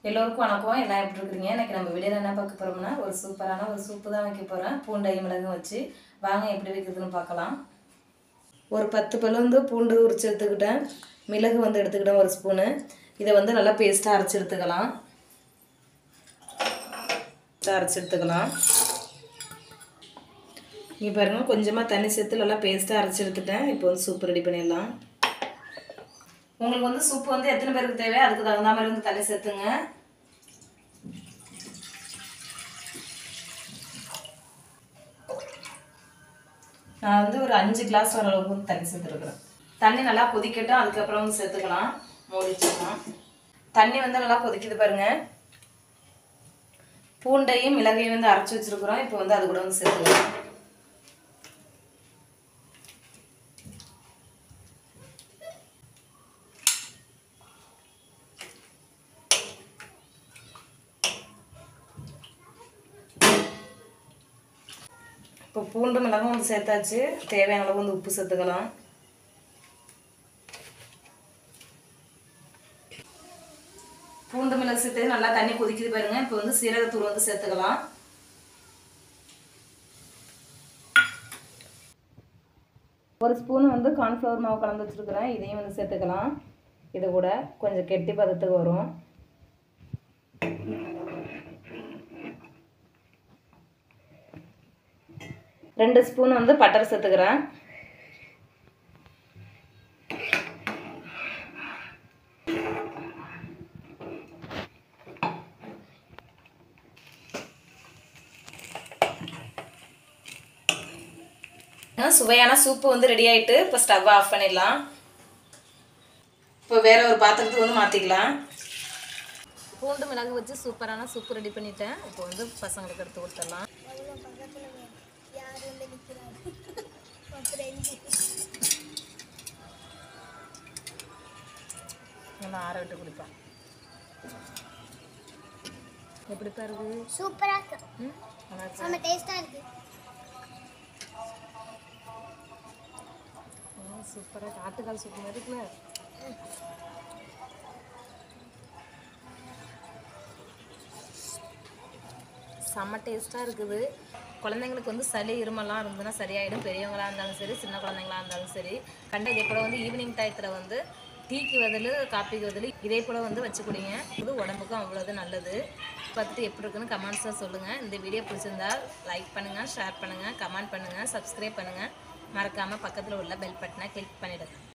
எல்லோருக்கும் வணக்கம் எல்லாம் எப்படி இருக்கிறீங்க இன்னைக்கு நம்ம வீடியோவில் என்ன பார்க்க போகிறோம்னா ஒரு சூப்பரான ஒரு சூப்பு தான் வைக்க போகிறேன் பூண்டையும் மிளகும் வச்சு வாங்க எப்படி வைக்கிறதுன்னு பார்க்கலாம் ஒரு பத்து பல்லு வந்து பூண்டு உரிச்சு எடுத்துக்கிட்டேன் மிளகு வந்து எடுத்துக்கிட்டேன் ஒரு ஸ்பூனு இதை வந்து நல்லா பேஸ்ட்டாக அரைச்சி எடுத்துக்கலாம் அரைச்சி எடுத்துக்கலாம் இங்கே பாருங்கள் கொஞ்சமாக தண்ணி சேர்த்து நல்லா பேஸ்ட்டாக அரைச்சி எடுத்துட்டேன் இப்போ வந்து சூப்பு ரெடி பண்ணிடலாம் உங்களுக்கு வந்து சூப்பு வந்து எத்தனை பேருக்கு தேவை அதுக்கு தகுந்த மாதிரி வந்து தண்ணி சேர்த்துங்க நான் வந்து ஒரு அஞ்சு கிளாஸ் வர அளவுக்கு வந்து தண்ணி சேர்த்துருக்குறேன் தண்ணி நல்லா கொதிக்கட்டும் அதுக்கப்புறம் வந்து சேர்த்துக்கலாம் மூடி வச்சுக்கலாம் தண்ணி வந்து நல்லா கொதிக்குது பாருங்க பூண்டையும் மிளகையும் வந்து அரைச்சி வச்சிருக்கிறோம் இப்போ வந்து அது கூட வந்து சேர்த்துக்கலாம் இப்போ பூண்டு மிளகும் வந்து சேர்த்தாச்சு தேவையான அளவு வந்து உப்பு சேர்த்துக்கலாம் பூண்டு மிளகு சேர்த்து நல்லா தண்ணி கொதிக்குது பாருங்க இப்போ வந்து சீரகத்தூள் வந்து சேர்த்துக்கலாம் ஒரு ஸ்பூன் வந்து கார்ன்ஃப்ளவர் மாவு கலந்து வச்சுருக்கிறேன் இதையும் வந்து சேர்த்துக்கலாம் இது கூட கொஞ்சம் கெட்டி பதத்துக்கு வரும் ரெண்டு ஸ்பூன் வந்து பட்டர் சேர்த்துக்கிறேன் சுவையான சூப்பு வந்து ரெடி ஆயிட்டு இப்போ ஸ்டவ் ஆஃப் பண்ணிடலாம் இப்போ வேற ஒரு பாத்திரத்துக்கு வந்து மாற்றிக்கலாம் பூண்டு மிளகு வச்சு சூப்பரான சூப்பு ரெடி பண்ணிட்டேன் இப்போ வந்து பசங்களுக்கு எடுத்து கொடுத்துடலாம் நல்லா ஆற விட்டு குடிப்பேன் எப்படிப்பா இருக்கு சூப்பரா இருக்கு ம் நல்லா இருக்கா? செம்ம டேஸ்டா இருக்கு ஆ, சூப்பரா இருக்கு. ஆட்டுக்கால் சூப்பு மாதிரி இருக்குல்ல செம்ம டேஸ்ட்டாக இருக்குது குழந்தைங்களுக்கு வந்து சளி இருமலாம் இருந்ததுன்னா சரியாயிடும் பெரியவங்களா இருந்தாலும் சரி சின்ன குழந்தைங்களா இருந்தாலும் சரி கண்ட இதே போல் வந்து ஈவினிங் டயத்தில் வந்து டீக்கு பதில் காப்பிக்கு பதில் இதே போல் வந்து வச்சு குடிங்க இது உடம்புக்கும் அவ்வளோது நல்லது பார்த்துட்டு எப்படி இருக்குன்னு கமெண்ட்ஸில் சொல்லுங்கள் இந்த வீடியோ பிடிச்சிருந்தா லைக் பண்ணுங்கள் ஷேர் பண்ணுங்கள் கமெண்ட் பண்ணுங்கள் சப்ஸ்கிரைப் பண்ணுங்கள் மறக்காமல் பக்கத்தில் உள்ள பெல் பட்டனை கிளிக் பண்ணிவிடுங்க